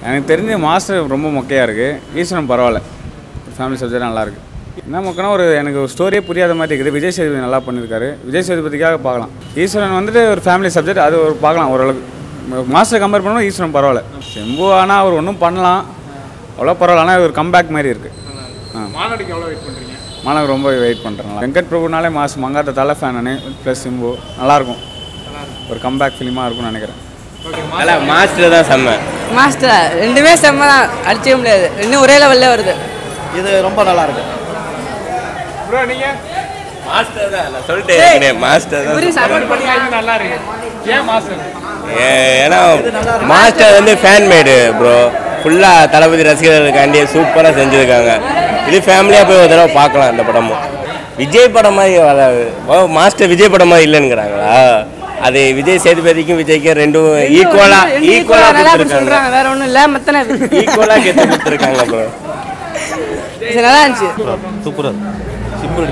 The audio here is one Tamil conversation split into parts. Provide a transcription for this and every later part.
எனக்கு தெரிஞ்ச மாஸ்டர் ரொம்ப மொக்கையாக இருக்குது ஈஸ்வரன் பரவாயில்ல ஃபேமிலி சப்ஜெக்ட் நல்லாயிருக்கு என்ன மொக்கனா ஒரு எனக்கு ஒரு ஸ்டோரியே புரியாத மாதிரி இருக்குது விஜய் சேதுபதி நல்லா பண்ணியிருக்காரு விஜய் சேதுபதிக்காக பார்க்கலாம் ஈஸ்வரன் வந்துட்டு ஒரு ஃபேமிலி சப்ஜெக்ட் அது ஒரு பார்க்கலாம் ஓரளவுக்கு மாஸ்டர் கம்பேர் பண்ணணும் ஈஸ்வரன் பரவாயில்ல செம்பு ஆனால் அவர் ஒன்றும் பண்ணலாம் அவ்வளோ பரவாயில்ல ஆனால் ஒரு கம்பேக் மாதிரி இருக்குது ஆ மாநாடுக்கு எவ்வளோ வெயிட் பண்ணுறீங்க மாணவர் ரொம்ப வெயிட் பண்ணுறேன் வெங்கட் பிரபுனாலே மாஸ் மங்காத்த தலை ஃபேன் நான் ப்ளஸ் சிம்பு நல்லாயிருக்கும் ஒரு கம்பேக் ஃபிலிமாக இருக்கும்னு நினைக்கிறேன் ஓகே நல்லா மாஸ்டர் தான் செம்ம மாஸ்டர் ரெண்டுமே செம்ம தான் அடிச்சிக்க முடியாது ரெண்டும் ஒரே லெவலில் வருது இது ரொம்ப நல்லா இருக்கு ப்ரோ நீங்கள் மாஸ்டர் தான் நான் சொல்லிட்டேன் ஏற்கனவே, மாஸ்டர் தான் சப்போர்ட் பண்ணி இது நல்லா இருக்கு ஏன் மாஸ்டர் ஏ- ஏன்னா மாஸ்டர் வந்து ஃபேன் மேடு ப்ரோ ஃபுல்லாக தளபதி ரசிகர்களுக்காண்டி சூப்பராக செஞ்சுருக்காங்க இது ஃபேமிலியாக போய் ஒரு தடவை பார்க்கலாம் இந்த படமும் விஜய் படம் மாதிரி வராது ஓ மாஸ்டர் விஜய் படம் மாதிரி இல்லைங்கிறாங்களா அது விஜய் சேதுபதிக்கும் விஜய்க்கும் ரெண்டும் ஈக்குவலாக ஈக்குவலாக நல்லா கொடுத்துருக்காங்க சொல்கிறாங்க வேற ஒன்றும் இல்லை மத்தன ஈக்குவலாக கெத்து கொடுத்துருக்காங்க ப்ரோ சரி நல்லா இருந்துச்சு சூப்பராக சிம்பிள்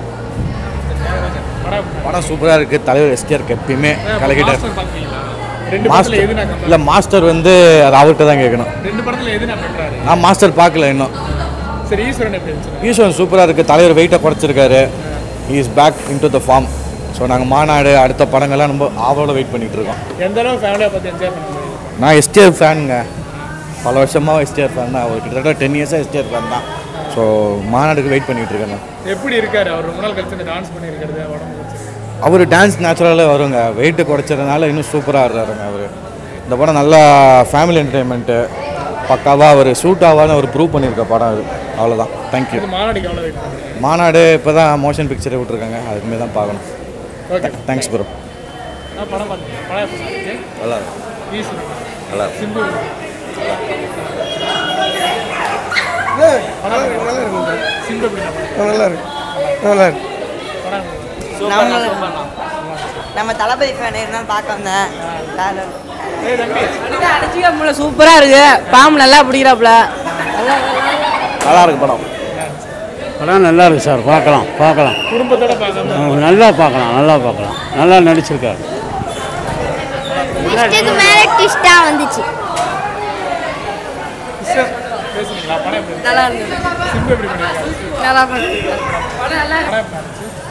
படம் சூப்பராக இருக்குது தலைவர் எஸ்கேருக்கு எப்பயுமே கலக்கிட்டார் மாஸ்டர் பார்க்குறீங்களா ரெண்டு படத்தில் எது நான் இல்லை மாஸ்டர் வந்து அது அவர்கிட்ட தான் கேட்கணும் ரெண்டு படத்தில் எது நான் பண்ணுறாரு நான் மாஸ்டர் பார்க்கல இன்னும் சரி ஈஸ்வரன் எப்படி இருந்துச்சு ஈஸ்வரன் சூப்பராக இருக்குது தலைவர் வெயிட்டை குறைச்சிருக்காரு is back in to the form so நாங்கள் மாநாடு அடுத்த படங்கள்லாம் ரொம்ப ஆவலோட வெயிட் பண்ணிட்டு இருக்கோம் எந்த அளவு ஃபேமிலியாக பார்த்து என்ஜாய் பண்ண முடியும் நான் எஸ்டிஆர் ஃபேனுங்க பல வருஷமாக எஸ்டிஆர் ஃபேன் தான் அவர் கிட்டத்தட்ட டென் இயர்ஸாக எஸ்டிஆர் ஃபேன் தான் ஸோ மாநாடுக்கு வெயிட் பண்ணிட்டு இருக்கேன் நான் எப்படி இருக்காரு அவர் ரொம்ப நாள் கழிச்சு இந்த டான்ஸ் பண்ணியிருக்கிறது உடம்பு வச்சிருக்கு அவர் டான்ஸ் நேச்சுரலாக வருங்க வெயிட்டு குறைச்சதுனால இன்னும் சூப்பராக ஆடுறாருங்க அவர் இந்த படம் நல்லா ஃபேமிலி என்டர்டைன்மெண்ட்டு பக்காவாக அவர் சூட் ஆகான்னு அவர் ப்ரூவ் பண்ணியிருக்க படம் அது அவ்வளோதான் தேங்க்யூ இது மாநாடுக்கு எவ்வளோ வெயிட் பண்ணுறீங்க மாநாடு இப்போ தான் மோஷன் பிக்சரை விட்ருக்காங்க அதுக்குமே தான் பார்க்கணும் ஓகே தேங்க்ஸ் ப்ரோ நான் படம் பார்த்தேன் படம் எப்படி இருக்கு நல்லா ஈஸ்வரன் நல்லா சிம்பு சிம்பு எப்படி நான் நல்லா இருக்கு நல்லா இருக்கு படம் நம்ம நம்ம தளபதி ஃபேன் இருந்தாலும் பார்க்க வந்தேன் ஏய் தம்பி அடிச்சிக்க முடியல சூப்பராக இருக்கு பாம்பு நல்லா பிடிக்கிறாப்புல நல்லா நல்லா இருக்கு படம் படம் நல்லா இருக்கு சார் பார்க்கலாம் பார்க்கலாம் குடும்பத்தோட பார்க்காம அவங்க நல்லா பார்க்கலாம் நல்லா பார்க்கலாம் நல்லா நடிச்சிருக்காரு ட்விஸ்ட்டுக்கு மேலே ட்விஸ்ட்டாக வந்துச்சு சிஸ்டர் பேசுனீங்களா படம் எப்படி இருக்கு நல்லா இருந்தது சிம்பு எப்படி பண்ணியிருக்காரு நல்லா பண்ணிருக்காரு. படம் நல்லா படம் எப்படி இருந்துச்சு